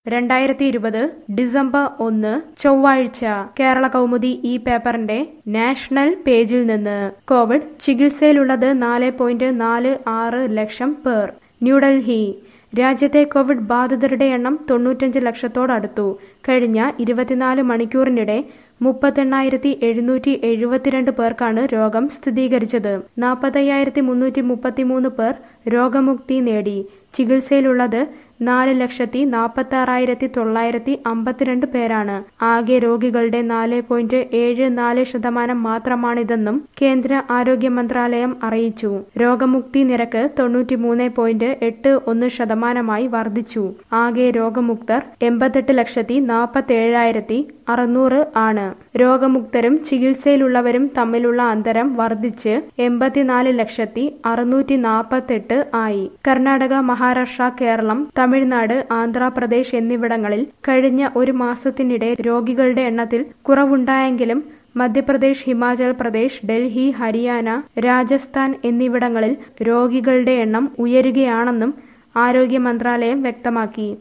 രണ്ടായിരത്തി ഇരുപത് ഡിസംബർ ഒന്ന് ചൊവ്വാഴ്ച കേരള കൗമുദി ഈ പേപ്പറിന്റെ നാഷണൽ പേജിൽ നിന്ന് കോവിഡ് ചികിത്സയിലുള്ളത് നാല് പോയിന്റ് നാല് ആറ് ലക്ഷം പേർ ന്യൂഡൽഹി രാജ്യത്തെ കോവിഡ് ബാധിതരുടെ എണ്ണം തൊണ്ണൂറ്റഞ്ച് ലക്ഷത്തോടടുത്തു കഴിഞ്ഞ ഇരുപത്തിനാല് മണിക്കൂറിനിടെ മുപ്പത്തെണ്ണായിരത്തി എഴുന്നൂറ്റി എഴുപത്തിരണ്ട് പേർക്കാണ് രോഗം സ്ഥിരീകരിച്ചത് നാൽപ്പത്തയ്യായിരത്തി മുന്നൂറ്റി മുപ്പത്തിമൂന്ന് പേർ രോഗമുക്തി നേടി ചികിത്സയിലുള്ളത് നാല് ലക്ഷത്തി നാൽപ്പത്തി ആറായിരത്തി തൊള്ളായിരത്തി അമ്പത്തിരണ്ട് പേരാണ് ആകെ രോഗികളുടെ നാല് പോയിന്റ് ഏഴ് നാല് ശതമാനം മാത്രമാണിതെന്നും കേന്ദ്ര ആരോഗ്യ മന്ത്രാലയം അറിയിച്ചു രോഗമുക്തി നിരക്ക് തൊണ്ണൂറ്റിമൂന്ന് പോയിന്റ് എട്ട് ഒന്ന് ശതമാനമായി വർദ്ധിച്ചു ആകെ രോഗമുക്തർ എൺപത്തെട്ട് ലക്ഷത്തി നാൽപ്പത്തി ഏഴായിരത്തി അറുന്നൂറ് ആണ് രോഗമുക്തരും ചികിത്സയിലുള്ളവരും തമ്മിലുള്ള അന്തരം വർദ്ധിച്ച് എൺപത്തിനാല് ലക്ഷത്തി അറുന്നൂറ്റി നാൽപ്പത്തെട്ട് ആയി കർണാടക മഹാരാഷ്ട്ര കേരളം തമിഴ്നാട് ആന്ധ്രാപ്രദേശ് എന്നിവിടങ്ങളിൽ കഴിഞ്ഞ ഒരു മാസത്തിനിടെ രോഗികളുടെ എണ്ണത്തിൽ കുറവുണ്ടായെങ്കിലും മധ്യപ്രദേശ് ഹിമാചൽ പ്രദേശ് ഡൽഹി ഹരിയാന രാജസ്ഥാൻ എന്നിവിടങ്ങളിൽ രോഗികളുടെ എണ്ണം ഉയരുകയാണെന്നും ആരോഗ്യ മന്ത്രാലയം വ്യക്തമാക്കി